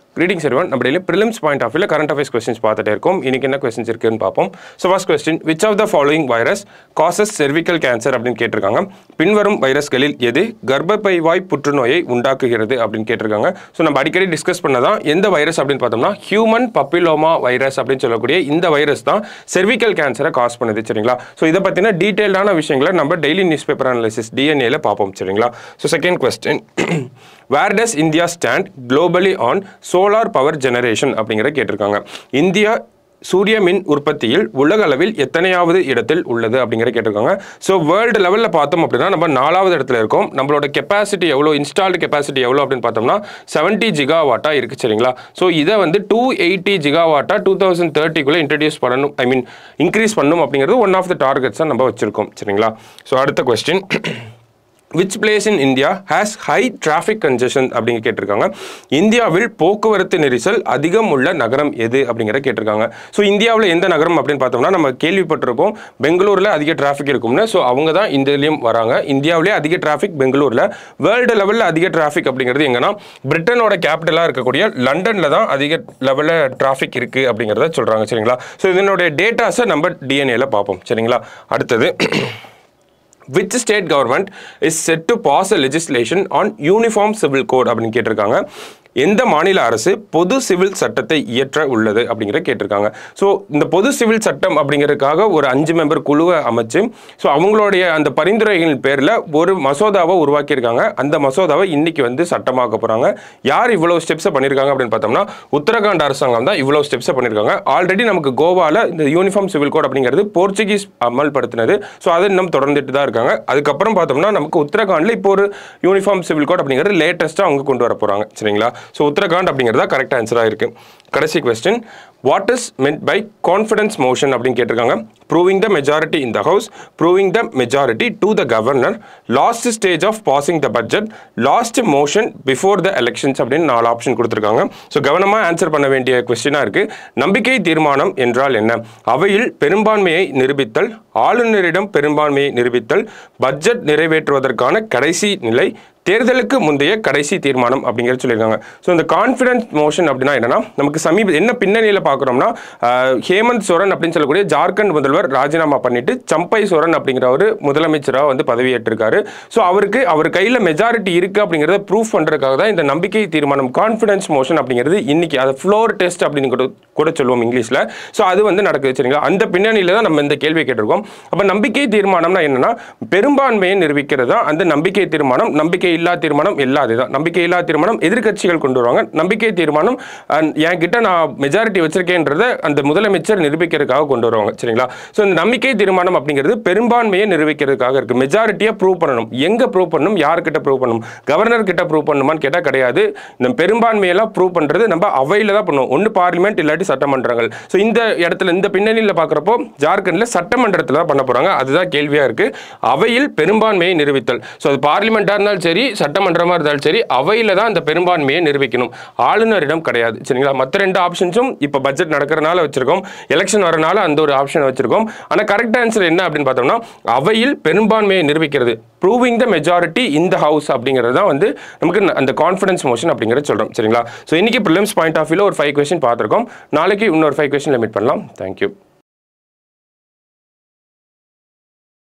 reading செரிவன் நம்ம daily prelims point of வியூல கரண்ட் அஃபேர்ஸ் கொஸ்டின்ஸ் பார்த்துட்டே இருக்கோம் இன்னைக்கு என்ன கொஸ்டின்ஸ் இருக்குன்னு பார்ப்போம் so first question which of the following virus causes cervical cancer அப்படின்னு கேட்டிருக்காங்க பின்வரும் வைரஸ்களில் எது கர்ப்பப்பை வாய் புற்றுநோயை உண்டாக்குகிறது அப்படின்னு கேட்டிருக்காங்க ஸோ நம்ம அடிக்கடி டிஸ்கஸ் பண்ணதான் எந்த வைரஸ் அப்படின்னு பார்த்தோம்னா ஹியூமன் பப்பிலோமா வைரஸ் அப்படின்னு சொல்லக்கூடிய இந்த வைரஸ் தான் செர்விக்கல் கேன்சரை காஸ் பண்ணுது சரிங்களா ஸோ இதை பற்றின டீட்டெயில்டான விஷயங்களை நம்ம டெய்லி நியூஸ் பேப்பர் அனாலிசிஸ் டிஎன்ஏல பார்ப்போம் சரிங்களா so second question where does India stand globally on solar power generation அப்படிங்கிற கேட்டிருக்காங்க இந்தியா சூரிய மின் உற்பத்தியில் உலக அளவில் எத்தனையாவது இடத்தில் உள்ளது அப்படிங்கிற கேட்டிருக்காங்க ஸோ வேர்ல்டு லெவலில் பார்த்தோம் அப்படின்னா நம்ம நாலாவது இடத்துல இருக்கோம் நம்மளோட கெப்பாசிட்டி எவ்வளோ இன்ஸ்டால்டு கெப்பாசிட்டி எவ்வளோ அப்படின்னு பார்த்தோம்னா செவன்ட்டி ஜிகா வாட்டா இருக்குது சரிங்களா ஸோ இதை வந்து டூ எயிட்டி ஜிகா வாட்டா டூ தௌசண்ட் தேர்ட்டிக்குள்ளே இன்ட்ரடியூஸ் பண்ணணும் ஐ மீன் இன்க்ரீஸ் பண்ணணும் அப்படிங்கிறது ஒன் ஆஃப் த டார்கெட்ஸாக நம்ம வச்சுருக்கோம் சரிங்களா ஸோ அடுத்த question which place in India has high traffic congestion அப்படிங்க கேட்டிருக்காங்க இந்தியாவில் போக்குவரத்து நெரிசல் அதிகம் உள்ள நகரம் எது அப்படிங்கிற கேட்டிருக்காங்க ஸோ இந்தியாவில் எந்த நகரம் அப்படின்னு பார்த்தோம்னா நம்ம கேள்விப்பட்டிருப்போம் பெங்களூரில் அதிக டிராஃபிக் இருக்கும்னு ஸோ அவங்க தான் இந்த இதுலேயும் வராங்க இந்தியாவிலே அதிக டிராஃபிக் பெங்களூரில் வேர்ல்டு லெவலில் அதிக டிராஃபிக் அப்படிங்கிறது எங்கன்னா பிரிட்டனோட கேபிட்டலாக இருக்கக்கூடிய லண்டனில் தான் அதிக லெவலில் டிராஃபிக் இருக்குது அப்படிங்கிறத சொல்கிறாங்க சரிங்களா ஸோ இதனுடைய டேட்டாஸை நம்ம டிஎன்ஏல பார்ப்போம் சரிங்களா அடுத்தது which state government is set to pass a legislation on uniform civil code அப்படின்னு கேட்டிருக்காங்க எந்த மாநில அரசு பொது சிவில் சட்டத்தை இயற்ற உள்ளது அப்படிங்கிற கேட்டிருக்காங்க ஸோ இந்த பொது சிவில் சட்டம் அப்படிங்கிறதுக்காக ஒரு அஞ்சு மெம்பர் குழுவை அமைச்சு ஸோ அவங்களுடைய அந்த பரிந்துரைகளின் பேரில் ஒரு மசோதாவை உருவாக்கியிருக்காங்க அந்த மசோதாவை இன்னைக்கு வந்து சட்டமாக்க போகிறாங்க யார் இவ்வளோ ஸ்டெப்ஸை பண்ணியிருக்காங்க அப்படின்னு பார்த்தோம்னா உத்தரகாண்ட் அரசாங்கம் தான் இவ்வளோ ஸ்டெப்ஸை பண்ணியிருக்காங்க ஆல்ரெடி நமக்கு கோவாவில் இந்த யூனிஃபார்ம் சிவில் கோட் அப்படிங்கிறது போர்ச்சுகீஸ் அமல்படுத்தினது ஸோ அதை இன்னும் தொடர்ந்துட்டு தான் இருக்காங்க அதுக்கப்புறம் பார்த்தோம்னா நமக்கு உத்தரகாண்டில் இப்போ ஒரு யூனிஃபார்ம் சிவில் கோட் அப்படிங்கிறது லேட்டஸ்ட்டாக அவங்க கொண்டு வர போகிறாங்க சரிங்களா ஸோ உத்தரகாண்ட் அப்படிங்கிறதா கரெக்ட் ஆன்சராக இருக்குது கடைசி question what is meant by confidence motion அப்படின்னு கேட்டிருக்காங்க proving the majority in the house proving the majority to the governor last stage of passing the budget last motion before the elections அப்படின்னு நாலு option கொடுத்துருக்காங்க so கவனமாக answer பண்ண வேண்டிய கொஸ்டினாக இருக்குது நம்பிக்கை தீர்மானம் என்றால் என்ன அவையில் பெரும்பான்மையை நிரூபித்தல் ஆளுநரிடம் பெரும்பான்மையை நிரூபித்தல் பட்ஜெட் நிறைவேற்றுவதற்கான கடைசி நிலை தேர்தலுக்கு முந்தைய கடைசி தீர்மானம் அப்படிங்கிறது சொல்லியிருக்காங்க ஸோ இந்த கான்ஃபிடன்ஸ் மோஷன் அப்படின்னா என்னன்னா நமக்கு சமீப என்ன பின்னணியில் பார்க்குறோம்னா ஆஹ், ஹேமந்த் சோரன் அப்படின்னு சொல்லக்கூடிய ஜார்க்கண்ட் முதல்வர் ராஜினாமா பண்ணிட்டு சம்பை சோரன் அப்படிங்கிற ஒரு முதலமைச்சராக வந்து பதவியேற்றிருக்காரு ஸோ அவருக்கு அவர் கையில் மெஜாரிட்டி இருக்கு அப்படிங்கிறத ப்ரூஃப் பண்ணுறதுக்காக தான் இந்த நம்பிக்கை தீர்மானம் கான்ஃபிடன்ஸ் மோஷன் அப்படிங்கிறது இன்னைக்கு அதை ஃப்ளோர் டெஸ்ட் அப்படின்னு கூட கூட சொல்லுவோம் இங்கிலீஷில் ஸோ அது வந்து நடக்குது சரிங்களா அந்த பின்னணியில் தான் நம்ம இந்த கேள்வி கேட்டிருக்கோம் அப்போ நம்பிக்கை தீர்மானம்னா என்னன்னா பெரும்பான்மையை நிரூபிக்கிறது தான் அந்த நம்பிக்கை தீர்மானம் நம்பிக்கை இல்லா தீர்மானம் எல்லா அதுதான் நம்பிக்கை இல்லா தீர்மானம் எதிர்க்கட்சிகள் கொண்டு வருவாங்க நம்பிக்கை தீர்மானம் அஹ், என்கிட்ட நான் மெஜாரிட்டி வச்சிருக்கேன்றத அந்த முதலமைச்சர் நிரூபிக்கிறதுக்காக கொண்டு வருவாங்க சரிங்களா ஸோ இந்த நம்பிக்கை தீர்மானம் அப்படிங்கிறது பெரும்பான்மையை நிரூபிக்கிறதுக்காக இருக்கு மெஜாரிட்டியை ப்ரூவ் பண்ணணும் எங்க ப்ரூவ் பண்ணணும் யார்கிட்ட ப்ரூவ் பண்ணணும் கவர்னர் கிட்ட ப்ரூவ் பண்ணணுமான்னு கேட்டால் கிடையாது இந்த பெரும்பான்மையெல்லாம் ப்ரூவ் பண்றது நம்ம அவையில் தான் பண்ணுவோம் ஒன்று பார்லிமெண்ட் இல்லாட்டி சட்டமன்றங்கள் ஸோ இந்த இடத்துல இந்த பின்னணியில் பார்க்குறப்போ ஜார்க்கண்டில் சட்டமன்றத்தில் தான் பண்ண போறாங்க அதுதான் கேள்வியா இருக்கு அவையில் பெரும்பான்மையை நிரூபித்தல் ஸோ அது பார்லிமெண்ட்டாக இருந்தாலும் சரி சட்டமன்றமாக இருந்தாலும் சரி அவையில் தான் அந்த பெரும்பான்மையை நிரூபிக்கணும் ஆளுநரிடம் கிடையாது சரிங்களா மற்ற ரெண்டு ஆப்ஷன்ஸும் இப்போ பட்ஜெட் நடக்கிறனால வச்சிருக்கோம் எலெக்ஷன் வரனால அந்த ஒரு ஆப்ஷன் வச்சிருக்கோம் ஆனால் கரெக்ட் ஆன்சர் என்ன அப்படின்னு பார்த்தோம்னா அவையில் பெரும்பான்மையை நிரூபிக்கிறது proving the majority in the house அப்படிங்கிறது தான் வந்து நமக்கு அந்த கான்ஃபிடன்ஸ் மோஷன் அப்படிங்கிறத சொல்கிறோம் சரிங்களா ஸோ இன்னைக்கு ப்ரிலிம்ஸ் பாயிண்ட் ஆஃப் வியூல ஒரு ஃபைவ் கொஸ்டின் பார்த்துருக்கோம் நாளைக்கு இன்னொரு ஃபைவ் கொஸ்டின் மீட் பண்ணலாம் தேங்க்யூ